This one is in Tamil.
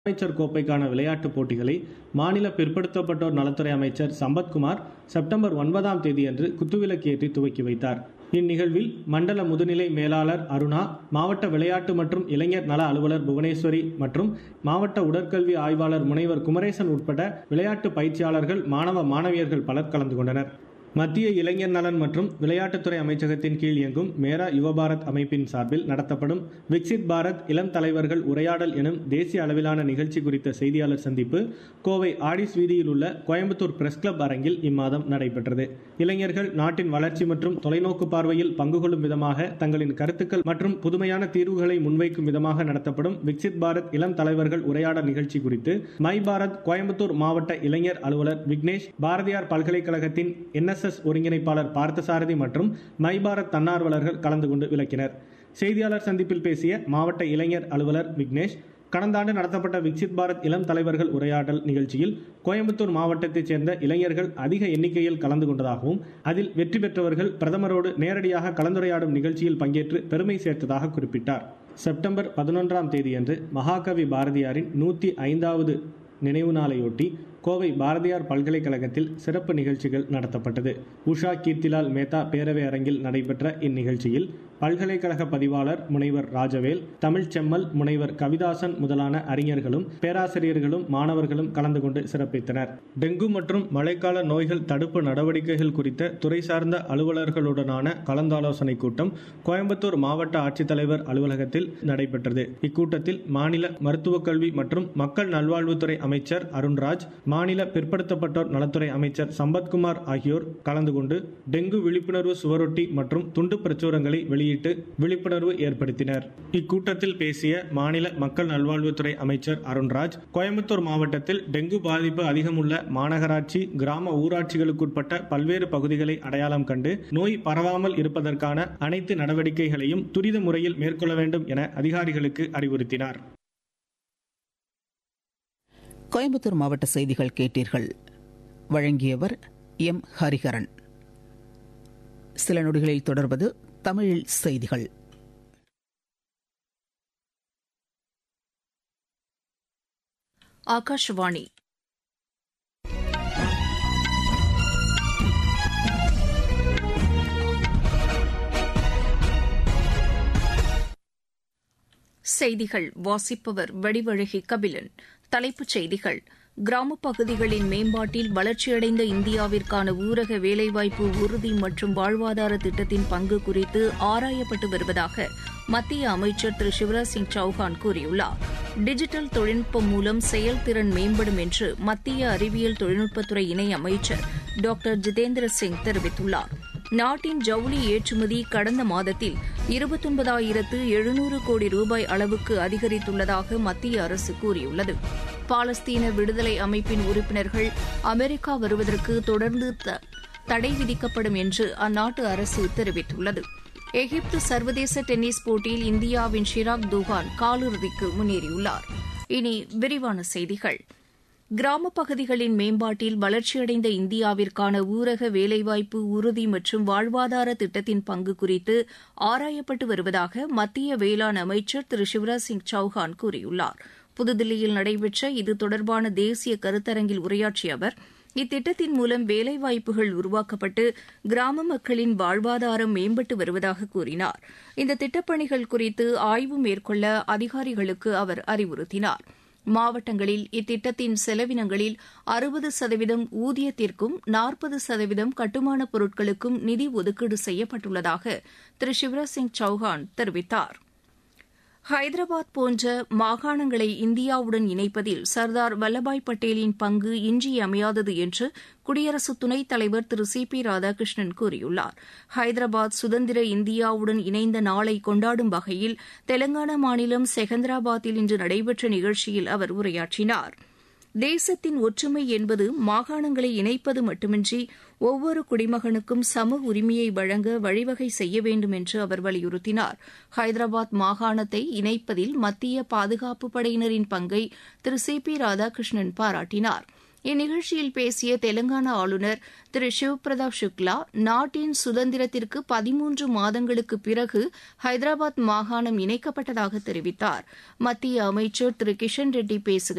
முதலமைச்சர் கோப்பைக்கான விளையாட்டுப் போட்டிகளை மாநில பிற்படுத்தப்பட்டோர் நலத்துறை அமைச்சர் சம்பத்குமார் செப்டம்பர் ஒன்பதாம் தேதியன்று குத்துவிளக்கேற்றி துவக்கி வைத்தார் இந்நிகழ்வில் மண்டல முதுநிலை மேலாளர் அருணா மாவட்ட விளையாட்டு மற்றும் இளைஞர் நல அலுவலர் புவனேஸ்வரி மற்றும் மாவட்ட உடற்கல்வி ஆய்வாளர் முனைவர் குமரேசன் உட்பட விளையாட்டு பயிற்சியாளர்கள் மாணவ மாணவியர்கள் பலர் கலந்து கொண்டனர் மத்திய இளைஞர் நலன் மற்றும் விளையாட்டுத்துறை அமைச்சகத்தின் கீழ் இயங்கும் மேரா யுவபாரத் அமைப்பின் சார்பில் நடத்தப்படும் விக்சித் பாரத் இளம் தலைவர்கள் உரையாடல் எனும் தேசிய அளவிலான நிகழ்ச்சி குறித்த செய்தியாளர் சந்திப்பு கோவை ஆடிஸ் வீதியில் உள்ள கோயம்புத்தூர் பிரஸ் கிளப் அரங்கில் இம்மாதம் நடைபெற்றது இளைஞர்கள் நாட்டின் வளர்ச்சி மற்றும் தொலைநோக்கு பார்வையில் பங்கு கொள்ளும் விதமாக தங்களின் கருத்துக்கள் மற்றும் புதுமையான தீர்வுகளை முன்வைக்கும் விதமாக நடத்தப்படும் விக்சித் பாரத் இளம் தலைவர்கள் உரையாடல் நிகழ்ச்சி குறித்து மை பாரத் கோயம்புத்தூர் மாவட்ட இளைஞர் அலுவலர் விக்னேஷ் பாரதியார் பல்கலைக்கழகத்தின் என்எஸ் என்எஸ்எஸ் ஒருங்கிணைப்பாளர் பார்த்தசாரதி மற்றும் மை பாரத் தன்னார்வலர்கள் கலந்து கொண்டு விளக்கினர் செய்தியாளர் சந்திப்பில் பேசிய மாவட்ட இளைஞர் அலுவலர் விக்னேஷ் கடந்த ஆண்டு நடத்தப்பட்ட விக்சித் பாரத் இளம் தலைவர்கள் உரையாடல் நிகழ்ச்சியில் கோயம்புத்தூர் மாவட்டத்தைச் சேர்ந்த இளைஞர்கள் அதிக எண்ணிக்கையில் கலந்து கொண்டதாகவும் அதில் வெற்றி பெற்றவர்கள் பிரதமரோடு நேரடியாக கலந்துரையாடும் நிகழ்ச்சியில் பங்கேற்று பெருமை சேர்த்ததாக குறிப்பிட்டார் செப்டம்பர் பதினொன்றாம் தேதியன்று மகாகவி பாரதியாரின் நூற்றி ஐந்தாவது நினைவு நாளையொட்டி கோவை பாரதியார் பல்கலைக்கழகத்தில் சிறப்பு நிகழ்ச்சிகள் நடத்தப்பட்டது உஷா கீர்த்திலால் மேத்தா பேரவை அரங்கில் நடைபெற்ற இந்நிகழ்ச்சியில் பல்கலைக்கழக பதிவாளர் முனைவர் ராஜவேல் தமிழ்ச் செம்மல் முனைவர் கவிதாசன் முதலான அறிஞர்களும் பேராசிரியர்களும் மாணவர்களும் கலந்து கொண்டு சிறப்பித்தனர் டெங்கு மற்றும் மழைக்கால நோய்கள் தடுப்பு நடவடிக்கைகள் குறித்த துறை சார்ந்த அலுவலர்களுடனான கலந்தாலோசனை கூட்டம் கோயம்புத்தூர் மாவட்ட ஆட்சித்தலைவர் அலுவலகத்தில் நடைபெற்றது இக்கூட்டத்தில் மாநில மருத்துவக் கல்வி மற்றும் மக்கள் நல்வாழ்வுத்துறை அமைச்சர் அருண்ராஜ் மாநில பிற்படுத்தப்பட்டோர் நலத்துறை அமைச்சர் சம்பத்குமார் ஆகியோர் கலந்து கொண்டு டெங்கு விழிப்புணர்வு சுவரொட்டி மற்றும் துண்டு பிரச்சுரங்களை வெளியிட்டு விழிப்புணர்வு ஏற்படுத்தினர் இக்கூட்டத்தில் பேசிய மாநில மக்கள் நல்வாழ்வுத்துறை அமைச்சர் அருண்ராஜ் கோயம்புத்தூர் மாவட்டத்தில் டெங்கு பாதிப்பு அதிகமுள்ள மாநகராட்சி கிராம ஊராட்சிகளுக்குட்பட்ட பல்வேறு பகுதிகளை அடையாளம் கண்டு நோய் பரவாமல் இருப்பதற்கான அனைத்து நடவடிக்கைகளையும் துரித முறையில் மேற்கொள்ள வேண்டும் என அதிகாரிகளுக்கு அறிவுறுத்தினார் கோயம்புத்தூர் மாவட்ட செய்திகள் கேட்டீர்கள் வழங்கியவர் எம் ஹரிஹரன் சில நொடிகளில் தொடர்வது தமிழில் செய்திகள் ஆகாஷவாணி செய்திகள் வாசிப்பவர் வடிவழகி கபிலன் தலைப்புச் செய்திகள் கிராமப் பகுதிகளின் மேம்பாட்டில் வளர்ச்சியடைந்த இந்தியாவிற்கான ஊரக வேலைவாய்ப்பு உறுதி மற்றும் வாழ்வாதார திட்டத்தின் பங்கு குறித்து ஆராயப்பட்டு வருவதாக மத்திய அமைச்சர் திரு சிவராஜ் சிங் சௌஹான் கூறியுள்ளார் டிஜிட்டல் தொழில்நுட்பம் மூலம் செயல்திறன் மேம்படும் என்று மத்திய அறிவியல் தொழில்நுட்பத்துறை இணை அமைச்சர் டாக்டர் ஜிதேந்திர சிங் தெரிவித்துள்ளார் நாட்டின் ஜவுளி ஏற்றுமதி கடந்த மாதத்தில் இருபத்தொன்பதாயிரத்து எழுநூறு கோடி ரூபாய் அளவுக்கு அதிகரித்துள்ளதாக மத்திய அரசு கூறியுள்ளது பாலஸ்தீன விடுதலை அமைப்பின் உறுப்பினர்கள் அமெரிக்கா வருவதற்கு தொடர்ந்து தடை விதிக்கப்படும் என்று அந்நாட்டு அரசு தெரிவித்துள்ளது எகிப்து சர்வதேச டென்னிஸ் போட்டியில் இந்தியாவின் ஷிராக் துகான் காலிறுதிக்கு முன்னேறியுள்ளார் இனி விரிவான செய்திகள் கிராமப் பகுதிகளின் மேம்பாட்டில் வளர்ச்சியடைந்த இந்தியாவிற்கான ஊரக வேலைவாய்ப்பு உறுதி மற்றும் வாழ்வாதார திட்டத்தின் பங்கு குறித்து ஆராயப்பட்டு வருவதாக மத்திய வேளாண் அமைச்சர் திரு சிவராஜ் சிங் சௌஹான் கூறியுள்ளார் புதுதில்லியில் நடைபெற்ற இது தொடர்பான தேசிய கருத்தரங்கில் உரையாற்றிய அவர் இத்திட்டத்தின் மூலம் வேலைவாய்ப்புகள் உருவாக்கப்பட்டு கிராம மக்களின் வாழ்வாதாரம் மேம்பட்டு வருவதாக கூறினார் இந்த திட்டப்பணிகள் குறித்து ஆய்வு மேற்கொள்ள அதிகாரிகளுக்கு அவர் அறிவுறுத்தினார் மாவட்டங்களில் இத்திட்டத்தின் செலவினங்களில் அறுபது சதவீதம் ஊதியத்திற்கும் நாற்பது சதவீதம் கட்டுமானப் பொருட்களுக்கும் நிதி ஒதுக்கீடு செய்யப்பட்டுள்ளதாக திரு சிவராஜ் சிங் சௌஹான் தெரிவித்தார் ஹைதராபாத் போன்ற மாகாணங்களை இந்தியாவுடன் இணைப்பதில் சர்தார் வல்லபாய் பட்டேலின் பங்கு இன்றியமையாதது என்று குடியரசு துணைத் தலைவர் திரு சி பி ராதாகிருஷ்ணன் கூறியுள்ளார் ஹைதராபாத் சுதந்திர இந்தியாவுடன் இணைந்த நாளை கொண்டாடும் வகையில் தெலங்கானா மாநிலம் செகந்திராபாத்தில் இன்று நடைபெற்ற நிகழ்ச்சியில் அவர் உரையாற்றினார் தேசத்தின் ஒற்றுமை என்பது மாகாணங்களை இணைப்பது மட்டுமின்றி ஒவ்வொரு குடிமகனுக்கும் சம உரிமையை வழங்க வழிவகை செய்ய வேண்டும் என்று அவர் வலியுறுத்தினார் ஹைதராபாத் மாகாணத்தை இணைப்பதில் மத்திய பாதுகாப்பு படையினரின் பங்கை திரு சி பி ராதாகிருஷ்ணன் பாராட்டினார் இந்நிகழ்ச்சியில் பேசிய தெலங்கானா ஆளுநர் திரு சிவ்பிரதாப் சுக்லா நாட்டின் சுதந்திரத்திற்கு பதிமூன்று மாதங்களுக்கு பிறகு ஹைதராபாத் மாகாணம் இணைக்கப்பட்டதாக தெரிவித்தார் மத்திய அமைச்சர் திரு கிஷன் ரெட்டி பேசுகையில்